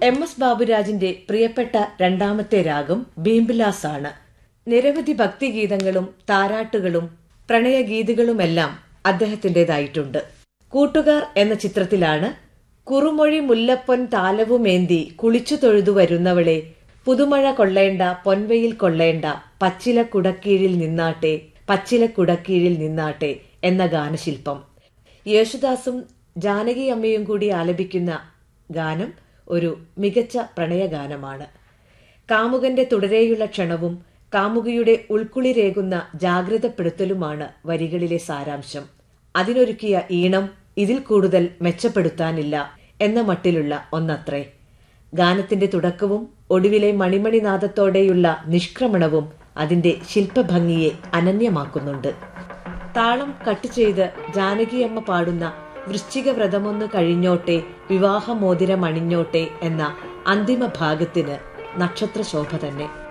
M S ബാബുരാജിന്റെ പ്രിയപ്പെട്ട രണ്ടാമത്തെ രാഗം ബീംബിലാസ് ആണ് നിരവധി ഭക്തിഗീതങ്ങളും താരാട്ടുകളും പ്രണയഗീതികളുമെല്ലാം അദ്ദേഹത്തിന്റേതായിട്ടുണ്ട് കൂട്ടുകാർ എന്ന ചിത്രത്തിലാണ് കുറുമൊഴി മുല്ലപ്പൊൻ താലവുമേന്തി കുളിച്ചു തൊഴുതു വരുന്നവളെ പുതുമഴ കൊള്ളേണ്ട പൊൻവെയിൽ കൊള്ളേണ്ട പച്ചില കുടക്കീഴിൽ നിന്നാട്ടെ പച്ചില കുടക്കീഴിൽ നിന്നാട്ടെ എന്ന ഗാനശില്പം യേശുദാസും ജാനകി അമ്മയും കൂടി ആലപിക്കുന്ന ഗാനം ഒരു മികച്ച പ്രണയഗാനമാണ് കാമുകന്റെ തുടരെയുള്ള ക്ഷണവും കാമുകിയുടെ ഉൾക്കുളിരേകുന്ന ജാഗ്രതപ്പെടുത്തലുമാണ് വരികളിലെ സാരാംശം അതിനൊരുക്കിയ ഈണം ഇതിൽ കൂടുതൽ മെച്ചപ്പെടുത്താനില്ല എന്ന മട്ടിലുള്ള ഒന്നത്രേ ഗാനത്തിന്റെ തുടക്കവും ഒടുവിലെ മണിമണിനാദത്തോടെയുള്ള നിഷ്ക്രമണവും അതിന്റെ ശില്പഭംഗിയെ അനന്യമാക്കുന്നുണ്ട് താളം കട്ട് ചെയ്ത് ജാനകിയമ്മ പാടുന്ന വൃശ്ചിക വ്രതമൊന്ന് കഴിഞ്ഞോട്ടെ വിവാഹമോതിരം അണിഞ്ഞോട്ടെ എന്ന അന്തിമ ഭാഗത്തിന് നക്ഷത്രശോഭ തന്നെ